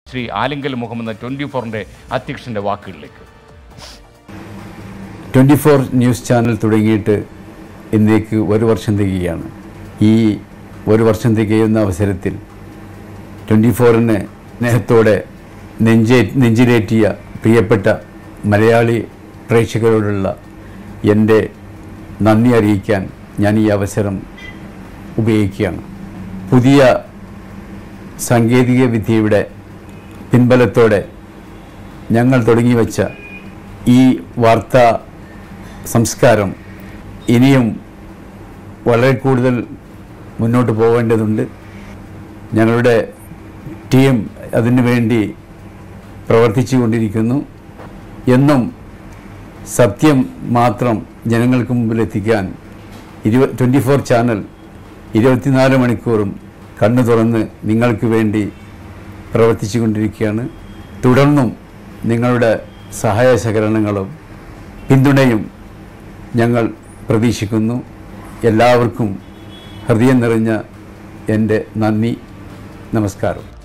Shri Alinkal Muhammad twenty ഫോറിൻ്റെ അധ്യക്ഷൻ്റെ വാക്കുകളിലേക്ക് ട്വൻറ്റി ഫോർ ന്യൂസ് ചാനൽ തുടങ്ങിയിട്ട് ഇന്നേക്ക് ഒരു വർഷം തികയാണ് ഈ ഒരു വർഷം തികയുന്ന അവസരത്തിൽ ട്വൻറ്റി ഫോറിന് സ്നേഹത്തോടെ നെഞ്ചേ നെഞ്ചിലേറ്റിയ പ്രിയപ്പെട്ട മലയാളി പ്രേക്ഷകരോടുള്ള എൻ്റെ നന്ദി അറിയിക്കാൻ ഞാൻ ഈ അവസരം ഉപയോഗിക്കുകയാണ് പുതിയ സാങ്കേതിക വിദ്യയുടെ പിൻബലത്തോടെ ഞങ്ങൾ തുടങ്ങി വച്ച ഈ വാർത്താ സംസ്കാരം ഇനിയും വളരെ കൂടുതൽ മുന്നോട്ട് പോകേണ്ടതുണ്ട് ഞങ്ങളുടെ ടീം അതിനു വേണ്ടി പ്രവർത്തിച്ചു കൊണ്ടിരിക്കുന്നു എന്നും സത്യം മാത്രം ജനങ്ങൾക്ക് മുമ്പിൽ എത്തിക്കാൻ ഇരുപ ട്വൻറ്റി ഫോർ ചാനൽ ഇരുപത്തിനാല് മണിക്കൂറും കണ്ണു തുറന്ന് നിങ്ങൾക്ക് വേണ്ടി പ്രവർത്തിച്ചു കൊണ്ടിരിക്കുകയാണ് തുടർന്നും നിങ്ങളുടെ സഹായ സഹകരണങ്ങളും പിന്തുണയും ഞങ്ങൾ പ്രതീക്ഷിക്കുന്നു എല്ലാവർക്കും ഹൃദയം നിറഞ്ഞ എൻ്റെ നന്ദി നമസ്കാരം